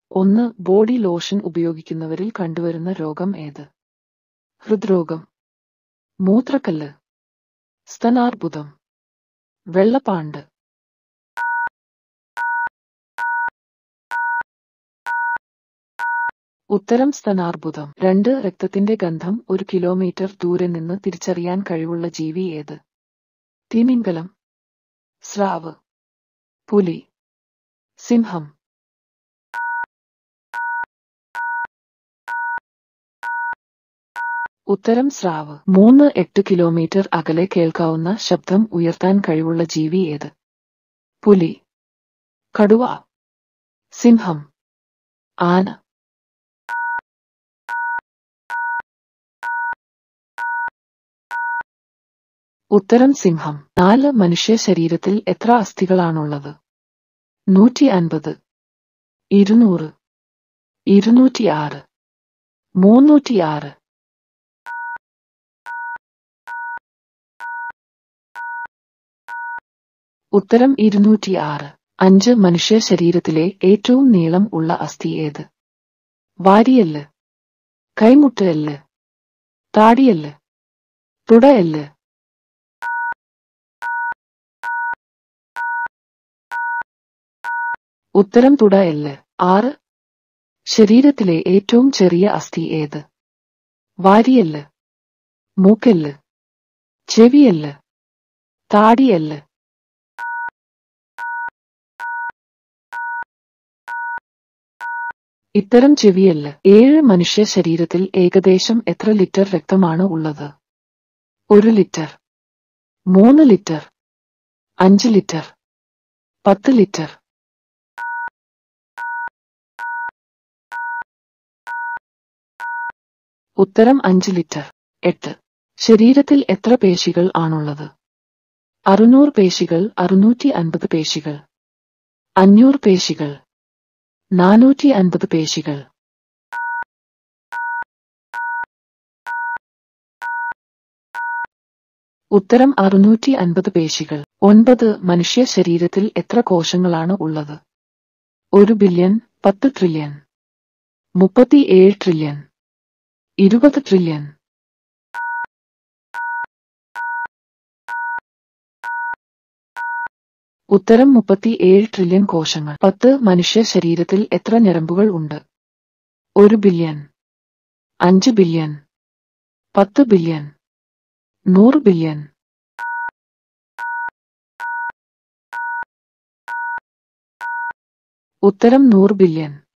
ഒന്ന് body lotion ഉപയോഗിക്കുന്നവരിൽ കണ്ടുവരുന്ന രോഗം ഏത് ഹൃദ്രോഗം മൂത്രക്കല്ല് സ്തനാർബുദം വെള്ളപ്പാണ്ട് ഉത്തരം സ്തനാർബുദം രണ്ട് രക്തത്തിന്റെ ഗന്ധം ഒരു കിലോമീറ്റർ ദൂരെ നിന്ന് തിരിച്ചറിയാൻ കഴിവുള്ള ജീവി ഏത് തിമിംഗലം സ്രാവ് പുലി സിംഹം ഉത്തരം സ്രാവ് മൂന്ന് എട്ട് കിലോമീറ്റർ അകലെ കേൾക്കാവുന്ന ശബ്ദം ഉയർത്താൻ കഴിവുള്ള ജീവി ഏത് പുലി കടുവ സിംഹം ആന ഉത്തരം സിംഹം നാല് മനുഷ്യ ശരീരത്തിൽ എത്ര അസ്ഥികളാണുള്ളത് നൂറ്റി അൻപത് ഇരുന്നൂറ് ഇരുന്നൂറ്റിയാറ് മൂന്നൂറ്റിയാറ് ഉത്തരം ഇരുന്നൂറ്റിയാറ് അഞ്ച് മനുഷ്യ ശരീരത്തിലെ ഏറ്റവും നീളം ഉള്ള അസ്ഥി ഏത് വാരിയല്ല് കൈമുട്ടയല്ല് താടിയല്ല് തുടയല്ല് ഉത്തരം തുടയല്ല് ആറ് ശരീരത്തിലെ ഏറ്റവും ചെറിയ അസ്ഥി ഏത് വാരിയല്ല് മൂക്കല്ല് ചെവിയല്ല് താടിയല്ല് ഇത്തരം ചെവിയല്ല് ഏഴ് മനുഷ്യ ശരീരത്തിൽ ഏകദേശം എത്ര ലിറ്റർ രക്തമാണ് ഉള്ളത് ഒരു ലിറ്റർ മൂന്ന് ലിറ്റർ അഞ്ച് ലിറ്റർ പത്ത് ലിറ്റർ ഉത്തരം അഞ്ച് ലിറ്റർ എട്ട് ശരീരത്തിൽ എത്ര പേശികൾ ആണുള്ളത് അറുന്നൂറ് പേശികൾ അറുന്നൂറ്റി അൻപത് പേശികൾ അഞ്ഞൂറ് പേശികൾ നാനൂറ്റി അൻപത് പേശികൾ ഉത്തരം അറുന്നൂറ്റി അൻപത് പേശികൾ ഒൻപത് മനുഷ്യ ശരീരത്തിൽ എത്ര കോശങ്ങളാണ് ഉള്ളത് ഒരു ബില്യൺ പത്ത് ട്രില്യൺ മുപ്പത്തിയേഴ് ട്രില്യൺ ഇരുപത് ട്രില്യൺ ഉത്തരം മുപ്പത്തിയേഴ് ട്രില്യൺ കോശങ്ങൾ പത്ത് മനുഷ്യ ശരീരത്തിൽ എത്ര ഞരമ്പുകൾ ഉണ്ട് ഒരു ബില്യൺ അഞ്ച് ബില്യൺ പത്ത് ബില്യൺ നൂറ് ബില്യൺ ഉത്തരം നൂറ് ബില്യൺ